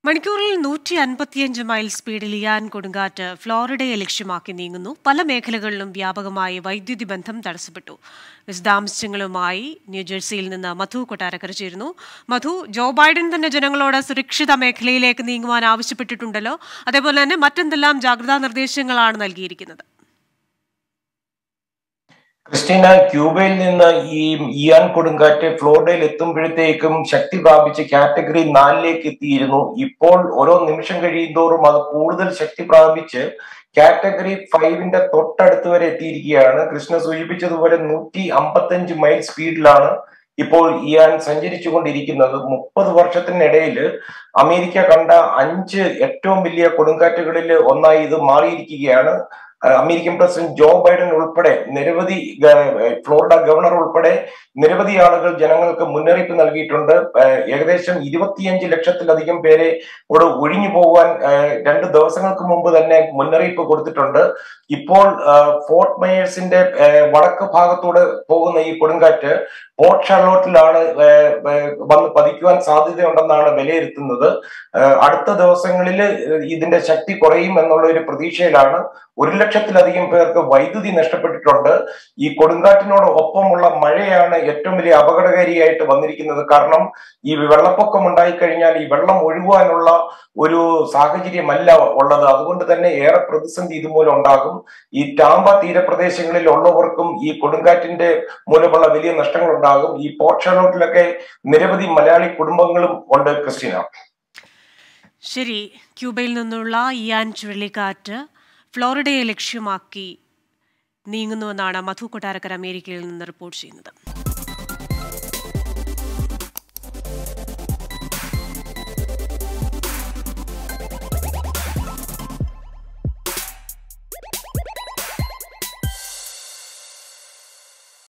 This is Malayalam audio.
മണിക്കൂറിൽ നൂറ്റി അൻപത്തിയഞ്ച് മൈൽ സ്പീഡിൽ ഇയാൻ കൊടുങ്കാറ്റ് ഫ്ലോറിഡയെ ലക്ഷ്യമാക്കി നീങ്ങുന്നു പല മേഖലകളിലും വ്യാപകമായി വൈദ്യുതി ബന്ധം തടസ്സപ്പെട്ടു വിശദാംശങ്ങളുമായി ന്യൂജേഴ്സിയിൽ നിന്ന് മധു കൊട്ടാരക്കര ചേരുന്നു മധു ജോ ബൈഡൻ തന്നെ ജനങ്ങളോട് സുരക്ഷിത മേഖലയിലേക്ക് നീങ്ങുവാൻ ആവശ്യപ്പെട്ടിട്ടുണ്ടല്ലോ അതേപോലെ തന്നെ മറ്റെന്തെല്ലാം ജാഗ്രതാ നിർദ്ദേശങ്ങളാണ് നൽകിയിരിക്കുന്നത് ക്രിസ്റ്റീന ക്യൂബയിൽ നിന്ന് ഈ ഇയാൻ കൊടുങ്കാറ്റ് ഫ്ലോറിഡയിൽ എത്തുമ്പോഴത്തേക്കും ശക്തി പ്രാപിച്ച് കാറ്റഗറി നാലിലേക്ക് എത്തിയിരുന്നു ഇപ്പോൾ ഓരോ നിമിഷം കഴിയുന്തോറും അത് കൂടുതൽ ശക്തി പ്രാപിച്ച് കാറ്റഗറി ഫൈവിന്റെ തൊട്ടടുത്ത് വരെ എത്തിയിരിക്കുകയാണ് കൃഷ്ണ സൂചിപ്പിച്ചതുപോലെ നൂറ്റി അമ്പത്തഞ്ച് മൈൽ സ്പീഡിലാണ് ഇപ്പോൾ ഇയാൻ സഞ്ചരിച്ചുകൊണ്ടിരിക്കുന്നത് മുപ്പത് വർഷത്തിനിടയിൽ അമേരിക്ക കണ്ട അഞ്ച് ഏറ്റവും വലിയ കൊടുങ്കാറ്റുകളിൽ ഒന്നായി ഇത് മാറിയിരിക്കുകയാണ് അമേരിക്കൻ പ്രസിഡന്റ് ജോ ബൈഡൻ ഉൾപ്പെടെ നിരവധി ഫ്ലോറിഡ ഗവർണർ ഉൾപ്പെടെ നിരവധി ആളുകൾ ജനങ്ങൾക്ക് മുന്നറിയിപ്പ് നൽകിയിട്ടുണ്ട് ഏകദേശം ഇരുപത്തിയഞ്ച് ലക്ഷത്തിലധികം പേരെ ഇവിടെ ഒഴിഞ്ഞു പോകാൻ രണ്ട് ദിവസങ്ങൾക്ക് മുമ്പ് തന്നെ മുന്നറിയിപ്പ് കൊടുത്തിട്ടുണ്ട് ഇപ്പോൾ ഫോർട്ട് മേയേഴ്സിന്റെ വടക്ക് ഭാഗത്തൂടെ പോകുന്ന ഈ കൊടുങ്കാറ്റ് പോർട്ട് ഷാർലോട്ടിലാണ് വന്ന് പതിക്കുവാൻ സാധ്യതയുണ്ടെന്നാണ് വിലയിരുത്തുന്നത് അടുത്ത ദിവസങ്ങളിൽ ഇതിന്റെ ശക്തി കുറയും എന്നുള്ള ഒരു പ്രതീക്ഷയിലാണ് ഒരു ലക്ഷത്തിലധികം പേർക്ക് വൈദ്യുതി നഷ്ടപ്പെട്ടിട്ടുണ്ട് ഈ കൊടുങ്കാറ്റിനോട് ഒപ്പമുള്ള മഴയാണ് ഏറ്റവും വലിയ അപകടകാരിയായിട്ട് വന്നിരിക്കുന്നത് കാരണം ഈ വെള്ളപ്പൊക്കം ഉണ്ടായിക്കഴിഞ്ഞാൽ ഈ വെള്ളം ഒഴുകുവാനുള്ള ഒരു സാഹചര്യമല്ല ഉള്ളത് അതുകൊണ്ട് തന്നെ ഏറെ പ്രതിസന്ധി ഇതുമൂലം ഉണ്ടാകും ഈ ടാമ്പ തീരപ്രദേശങ്ങളിൽ ഉള്ളവർക്കും ഈ കൊടുങ്കാറ്റിന്റെ മൂലമുള്ള വലിയ നഷ്ടങ്ങൾ ഉണ്ടാകും ഈ പോർട്ട് ഷെലോട്ടിലൊക്കെ നിരവധി മലയാളി കുടുംബങ്ങളും ഉണ്ട് ക്രിസ്റ്റീന ശരി ക്യൂബയിൽ നിന്നുള്ള ഇയാൻ ചുഴലിക്കാറ്റ് ഫ്ലോറിഡയെ ലക്ഷ്യമാക്കി നീങ്ങുന്നുവെന്നാണ് മധു കൊട്ടാരക്കർ അമേരിക്കയിൽ നിന്ന് റിപ്പോർട്ട് ചെയ്യുന്നത്